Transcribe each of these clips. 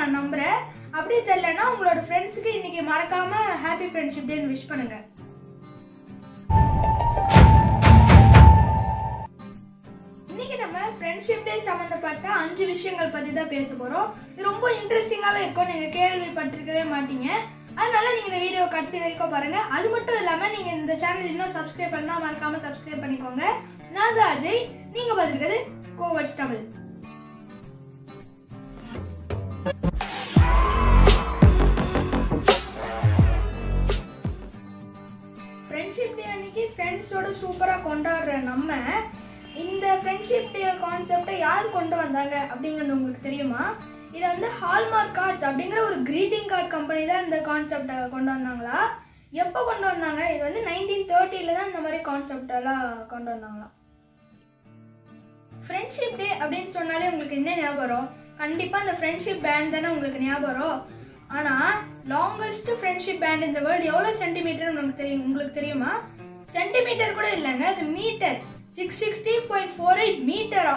நான் நம்புறேன் அப்படியே தெரியலன்னா உங்களோட ஃப்ரெண்ட்ஸுக்கு இன்னைக்கு மறக்காம ஹாப்பி ஃப்ரெண்ட்ஷிப் டேன்னு விஷ் பண்ணுங்க இன்னைக்கு நம்ம ஃப்ரெண்ட்ஷிப் டே சம்மந்தப்பட்ட அஞ்சு விஷயங்கள் பத்தி தான் பேச போறோம் இது ரொம்ப இன்ட்ரெஸ்டிங்காவே இருக்கும் நீங்க கேள்விப்பட்டிருக்கவே மாட்டீங்க அதனால நீங்க இந்த வீடியோ கடைசி வரைக்கும் பாருங்க அது மட்டும் இல்லாம நீங்க இந்த சேனல் இன்னும் சப்ஸ்கிரைப் பண்ணா மறக்காம சப்ஸ்கிரைப் பண்ணிக்கோங்க நான் தான் அஜய் நீங்க பார்த்துருக்கிறது கோவர்ட்ஸ் தமிழ் ஃப்ரெண்ட்ஷிப் டே அன்னைக்கு ஃப்ரெண்ட்ஸோட சூப்பராக கொண்டாடுற நம்ம இந்த ஃப்ரெண்ட்ஷிப் டே கான்செப்டை யார் கொண்டு வந்தாங்க அப்படிங்கிறது உங்களுக்கு தெரியுமா இதை வந்து ஹால்மார்க் கார்ட்ஸ் அப்படிங்கிற ஒரு greeting கார்டு கம்பெனி தான் இந்த கான்செப்டை கொண்டு வந்தாங்களா எப்போ கொண்டு வந்தாங்க இது வந்து நைன்டீன் தேர்ட்டியில் தான் இந்த மாதிரி கான்செப்ட் எல்லாம் கொண்டு வந்தாங்களாம் ஃப்ரெண்ட்ஷிப் டே அப்படின்னு சொன்னாலே உங்களுக்கு என்ன ஞாபகம் வரும் கண்டிப்பாக இந்த ஃப்ரெண்ட்ஷிப் பேண்ட் தானே உங்களுக்கு ஞாபகம் வரும் ஆனால் லாங்கஸ்ட் ஃப்ரெண்ட்ஷிப் பேண்ட் இந்த வேர்ல்டு எவ்வளோ சென்டிமீட்டர் நமக்கு தெரியும் உங்களுக்கு தெரியுமா சென்டிமீட்டர் கூட இல்லைங்க அது metre six sixty point four eight மீட்டரா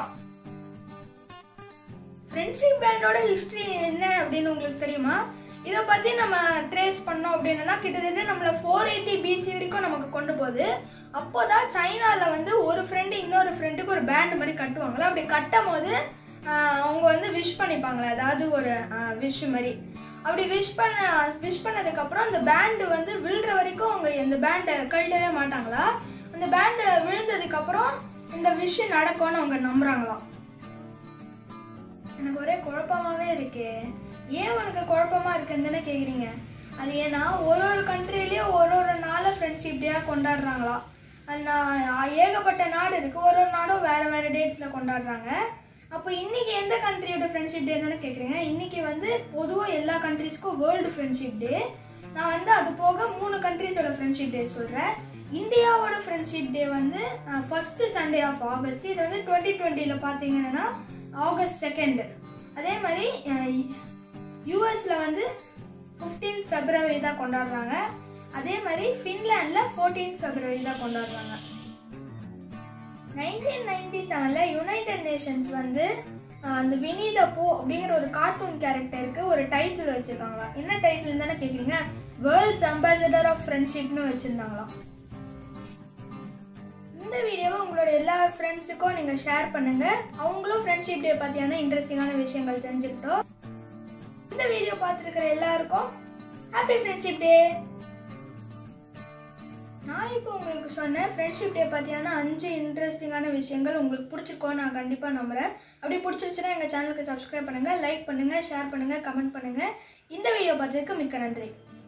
ஃப்ரெண்ட்ஷிப் பேண்டோட ஹிஸ்ட்ரி என்ன அப்படின்னு உங்களுக்கு தெரியுமா இதை பற்றி நம்ம ட்ரேஸ் பண்ணோம் அப்படின்னா கிட்டத்தட்ட நம்மளை ஃபோர் எயிட்டி பிசி வரைக்கும் நமக்கு கொண்டு போகுது அப்போதான் சைனாவில் வந்து ஒரு ஃப்ரெண்டு இன்னொரு ஃப்ரெண்டுக்கு ஒரு பேண்ட் மாதிரி கட்டுவாங்களா அப்படி கட்டும் போது ஆஹ், அவங்க வந்து விஷ் பண்ணிப்பாங்களே அதாவது ஒரு விஷ் மாதிரி அப்படி விஷ் பண்ண விஷ் பண்ணதுக்கப்புறம் அந்த பேண்டு வந்து விழுற வரைக்கும் அவங்க இந்த பேண்டை கழட்டவே மாட்டாங்களா அந்த பேண்டு விழுந்ததுக்கப்புறம் இந்த விஷ் நடக்கும்னு அவங்க நம்புறாங்களாம் எனக்கு ஒரே குழப்பமாவே இருக்கு ஏன் உனக்கு குழப்பமா இருக்குன்னு தானே கேக்குறீங்க அது ஏன்னா ஒரு ஒரு கண்ட்ரிலயும் ஒரு ஒரு நாளை ஃப்ரெண்ட்ஷிப் டேயா கொண்டாடுறாங்களா அது நான் ஏகப்பட்ட நாடு இருக்கு ஒரு ஒரு நாடும் வேற வேற டேட்ஸ்ல கொண்டாடுறாங்க அப்போ இன்னைக்கு எந்த கண்ட்ரியோட ஃப்ரெண்ட்ஷிப் டே தானே கேக்குறீங்க இன்னைக்கு வந்து பொதுவாக எல்லா கண்ட்ரிஸ்க்கும் வேர்ல்டு ஃப்ரெண்ட்ஷிப் டே நான் வந்து அது போக மூணு கண்ட்ரிஸோட ஃப்ரெண்ட்ஷிப் டே சொல்றேன் இந்தியாவோட ஃப்ரெண்ட்ஷிப் டே வந்து ஃபர்ஸ்ட் சண்டே ஆஃப் ஆகஸ்ட் இது வந்து டுவெண்ட்டி டுவெண்ட்டியில் பார்த்தீங்கன்னா ஆகஸ்ட் செகண்ட் அதே மாதிரி யூஎஸ்ல வந்து 15 ஃபெப்ரவரி தான் கொண்டாடுறாங்க அதே மாதிரி ஃபின்லாண்டில் 14 ஃபெப்ரவரி தான் கொண்டாடுறாங்க நைன்டீன் நைன்டி செவனில் யுனைடெட் நேஷன்ஸ் வந்து அஹ், அந்த வினி த பூ அப்படிங்கிற ஒரு கார்ட்டூன் கேரக்டருக்கு ஒரு டைட்டில் வச்சிருக்காங்களா என்ன டைட்டில் தானே கேட்குறீங்க வேர்ல்ட்ஸ் அம்பாசடர் ஆஃப் ஃப்ரெண்ட்ஷிப்னு வச்சிருந்தாங்களாம் இந்த வீடியோவை உங்களோட எல்லா ஃப்ரெண்ட்ஸுக்கும் நீங்கள் ஷேர் பண்ணுங்க அவங்களும் ஃப்ரெண்ட்ஷிப் டே பற்றியான இன்ட்ரெஸ்டிங்கான விஷயங்கள் தெரிஞ்சுக்கிட்டோம் இந்த வீடியோ பார்த்துருக்கிற எல்லாருக்கும் ஹாப்பி ஃப்ரெண்ட்ஷிப் டே நான் இப்போ உங்களுக்கு சொன்ன ஃப்ரெண்ட்ஷிப் டே பற்றியான அஞ்சு இன்ட்ரெஸ்டிங்கான விஷயங்கள் உங்களுக்கு பிடிச்சிருக்கோம் நான் கண்டிப்பாக நம்புறேன் அப்படி பிடிச்சிருச்சுன்னா எங்கள் சேனலுக்கு சப்ஸ்கிரைப் பண்ணுங்கள் லைக் பண்ணுங்கள் ஷேர் பண்ணுங்கள் கமெண்ட் பண்ணுங்கள் இந்த வீடியோ பார்த்ததுக்கு மிக்க நன்றி